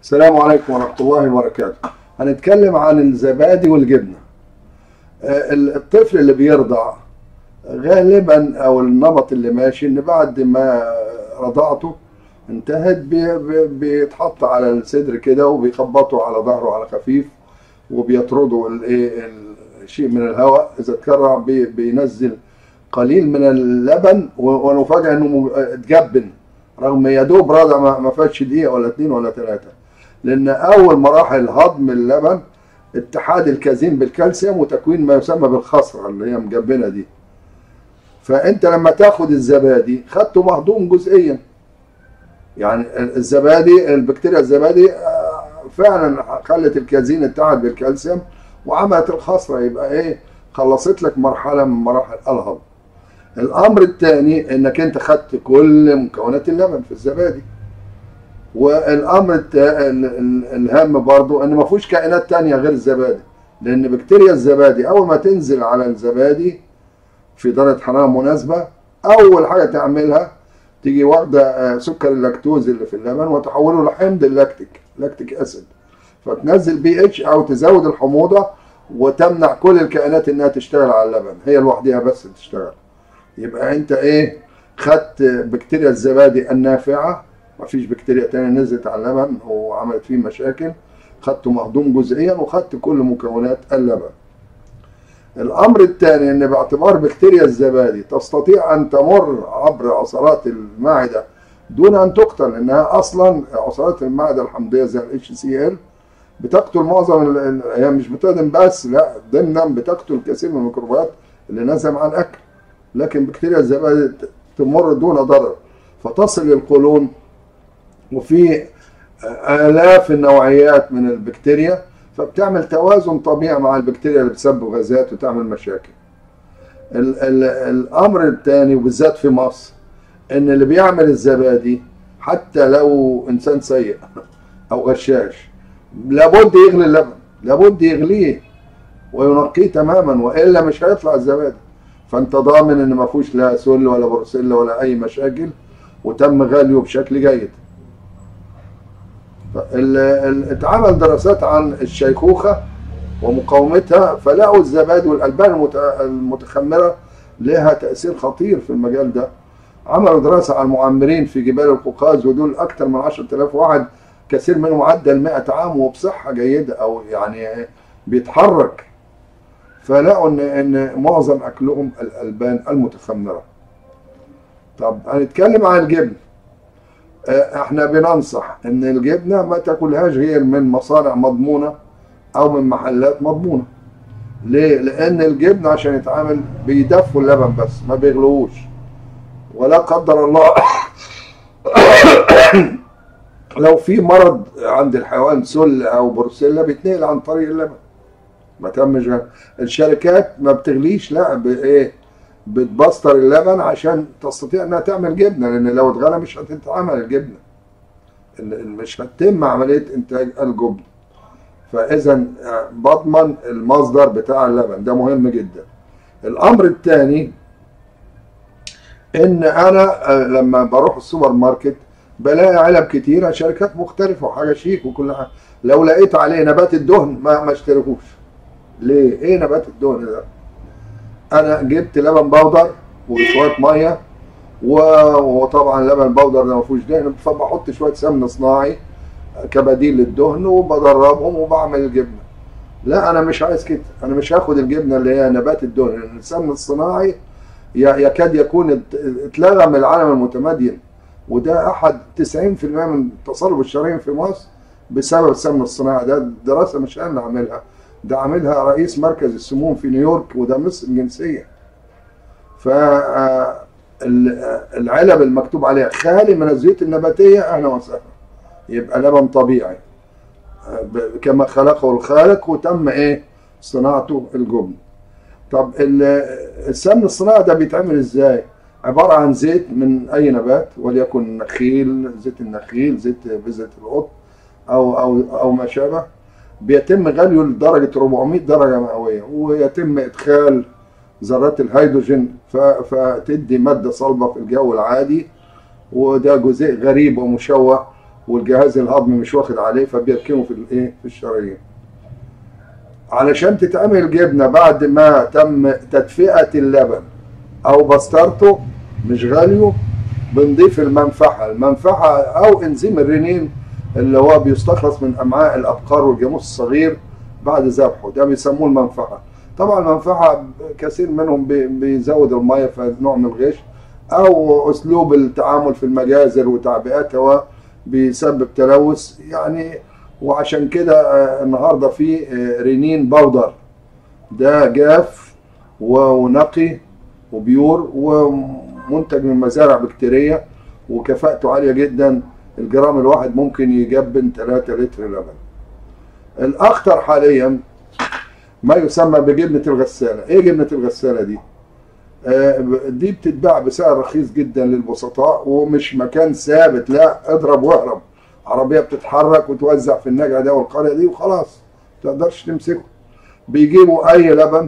السلام عليكم ورحمة الله وبركاته هنتكلم عن الزبادي والجبنة آه، الطفل اللي بيرضع غالبا او النمط اللي ماشي ان بعد ما رضعته انتهت بي- بي- بيتحط على الصدر كده وبيخبطوا على ظهره على خفيف وبيطردوا الايه الشيء من الهواء اذا اتكرع بي- بينزل قليل من اللبن و- ونفاجئ انه م- اتجبن رغم يا دوب رضع ما ما فاتش دقيقه ولا اتنين ولا ثلاثه لان اول مراحل هضم اللبن اتحاد الكازين بالكالسيوم وتكوين ما يسمى بالخصره اللي هي مجبنه دي فانت لما تاخد الزبادي خدته مهضوم جزئيا يعني الزبادي البكتيريا الزبادي آه، فعلا خلت الكازين اتحد بالكالسيوم وعملت الخصره يبقى ايه خلصت لك مرحله من مراحل الهضم الامر الثاني انك انت خدت كل مكونات اللبن في الزبادي والامر التا- ال- ال- الهام برضو ان ما فيهوش كائنات تانية غير الزبادي لان بكتيريا الزبادي اول ما تنزل على الزبادي في درجه حراره مناسبه اول حاجه تعملها تيجي واخده آه، سكر اللاكتوز اللي في اللبن وتحوله لحمض اللاكتيك لاكتيك اسيد فتنزل بي اتش او تزود الحموضه وتمنع كل الكائنات انها تشتغل على اللبن هي لوحدها بس تشتغل يبقى انت ايه خدت بكتيريا الزبادي النافعه مفيش بكتيريا تانية نزلت على اللبن وعملت فيه مشاكل خدته مهضوم جزئيا وخدت كل مكونات اللبن الامر الثاني ان باعتبار بكتيريا الزبادي تستطيع ان تمر عبر عصارات المعده دون ان تقتل لانها اصلا عصارات المعده الحمضيه زي الاتش سي ال بتقتل معظم ال- ال- هي مش بتهدم بس لا ضمنا بتقتل كثير من الميكروبات اللي نازله مع الاكل لكن بكتيريا الزبادي ت- تمر دون ضرر فتصل للقولون وفي آلاف النوعيات من البكتيريا فبتعمل توازن طبيعي مع البكتيريا اللي بتسبب غازات وتعمل مشاكل. ال ال الأمر الثاني وبالذات في مصر إن اللي بيعمل الزبادي حتى لو إنسان سيء أو غشاش لابد يغلي اللبن لابد يغليه وينقيه تماما والا مش هيطلع الزبادي فانت ضامن ان ما فيهوش لا سل ولا بروسيلا ولا اي مشاكل وتم غليه بشكل جيد ال- ال- اتعمل دراسات عن الشيخوخة ومقاومتها فلقوا الزبادي والألبان المت- المتخمرة لها تأثير خطير في المجال ده عملوا دراسة على المعمرين في جبال القوقاز ودول أكثر من 10000 واحد كثير منهم عدى ال 100 عام وبصحة جيدة أو يعني بيتحرك فلقوا إن إن معظم أكلهم الألبان المتخمرة. طب هنتكلم عن الجبن. آه، احنا بننصح ان الجبنه ما تاكلهاش غير من مصانع مضمونه او من محلات مضمونه ليه لان الجبن عشان يتعامل بيدفوا اللبن بس ما بيغلوش ولا قدر الله لو في مرض عند الحيوان سل او بروسيلا بيتنقل عن طريق اللبن ما تمش غير. الشركات ما بتغليش لا بايه بتبستر اللبن عشان تستطيع انها تعمل جبنه لان لو اتغلى مش هتتعمل الجبنه ال- ال- مش هتتم عمليه انتاج الجبن فاذا آه، بضمن المصدر بتاع اللبن ده مهم جدا الامر الثاني ان انا آه، لما بروح السوبر ماركت بلاقي علب كتيره شركات مختلفه وحاجه شيك وكل حاجه لو لقيت عليه نبات الدهن ما ما اشتركوش ليه ايه نبات الدهن ده انا جبت لبن بودر وشويه ميه و- وطبعا لبن بودر ده ما فيهوش دهن فبحط شويه سمن صناعي كبديل للدهن وبدربهم وبعمل الجبنه لا انا مش عايز كده انا مش هاخد الجبنه اللي هي نبات الدهن لان السمن الصناعي ي- يكاد يكون ات- اتلغى من العالم المتمدين وده احد 90% من تصلب الشرايين في مصر بسبب السمن الصناعي ده دراسه مش انا اللي عاملها ده عاملها رئيس مركز السموم في نيويورك وده مصر الجنسيه ف آه، ال- آه، العلب المكتوب عليها خالي من الزيوت النباتيه اهلا وسهلا يبقى لبن طبيعي آه، ب- كما خلقه الخالق وتم ايه صناعته الجبن طب ال- السمن الصناعي ده بيتعمل ازاي عباره عن زيت من اي نبات وليكن نخيل زيت النخيل زيت بذره القط او او او ما شابه بيتم غليه لدرجه 400 درجه مئويه ويتم ادخال ذرات الهيدروجين ف- فتدي ماده صلبه في الجو العادي وده جزيء غريب ومشوه والجهاز الهضمي مش واخد عليه فبيركنه في الايه في الشرايين علشان تتعمل جبنه بعد ما تم تدفئه اللبن او بسطرته مش غاليه بنضيف المنفعه المنفعه او انزيم الرينين اللي هو بيستخلص من امعاء الابقار والجاموس الصغير بعد ذبحه ده بيسموه المنفعه طبعا المنفعه كثير منهم بي- بيزود الميه فنوع من الغش او اسلوب التعامل في المجازر وتعبئتها بيسبب تلوث يعني وعشان كده آه، النهارده في آه، رينين بودر ده جاف و- ونقي وبيور ومنتج من مزارع بكتيريه وكفاءته عاليه جدا الجرام الواحد ممكن يجبن 3 لتر لبن الاخطر حاليا ما يسمى بجبنه الغساله ايه جبنه الغساله دي آه، دي بتتباع بسعر رخيص جدا للبسطاء ومش مكان ثابت لا اضرب واهرب عربيه بتتحرك وتوزع في النجعه ده والقريه دي وخلاص ما تقدرش تمسكه بيجيبوا اي لبن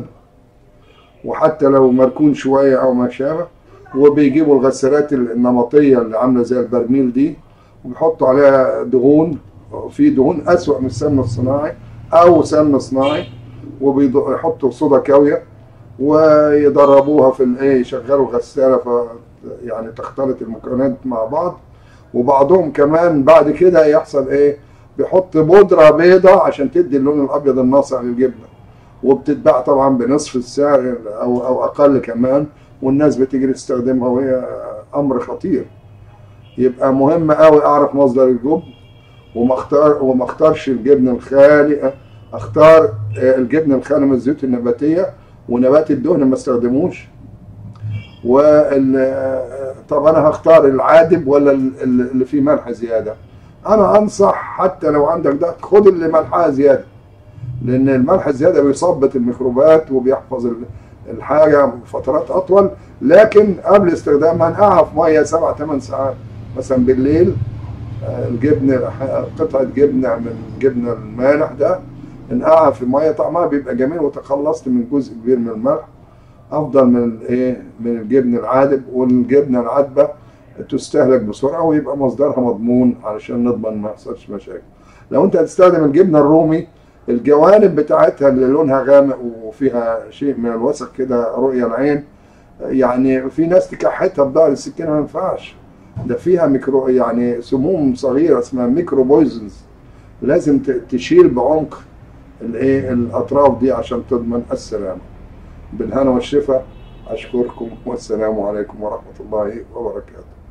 وحتى لو مركون شويه او ما شابه وبيجيبوا الغسالات النمطيه اللي عامله زي البرميل دي وبيحطوا عليها دهون في دهون اسوأ من السمن الصناعي او سمن صناعي وبيحطوا صودا كاويه ويدربوها في الايه يشغلوا غساله ف يعني تختلط المكونات مع بعض وبعضهم كمان بعد كده يحصل ايه بيحط بودره بيضة عشان تدي اللون الابيض الناصع للجبنه وبتتباع طبعا بنصف السعر او او اقل كمان والناس بتجري تستخدمها وهي امر خطير يبقى مهم قوي اعرف مصدر الجبن وما اختار وما اختارش الجبن الخالي اختار آه، الجبن الخالي من الزيوت النباتيه ونبات الدهن ما استخدموش وال آه، طب انا هختار العادب ولا ال- ال- اللي فيه ملح زياده انا انصح حتى لو عندك ده خد اللي ملحها زياده لان الملح الزياده بيثبط الميكروبات وبيحفظ ال- الحاجه فترات اطول لكن قبل استخدامها نقعها في ميه سبع ثمان ساعات مثلا بالليل آه، الجبن قطعه جبنه من الجبنه المالح ده نقعها في ميه طعمها بيبقى جميل وتخلصت من جزء كبير من الملح افضل من الايه من الجبن العادب والجبنه العادبه تستهلك بسرعه ويبقى مصدرها مضمون علشان نضمن ما يحصلش مشاكل لو انت هتستخدم الجبنه الرومي الجوانب بتاعتها اللي لونها غامق وفيها شيء من الوسخ كده رؤية العين يعني في ناس تكحتها بظهر السكينه ما ينفعش ده فيها ميكرو يعني سموم صغيره اسمها ميكرو بويزنز لازم ت- تشيل بعمق الايه الاطراف دي عشان تضمن السلامه بالهنا والشفا اشكركم والسلام عليكم ورحمه الله وبركاته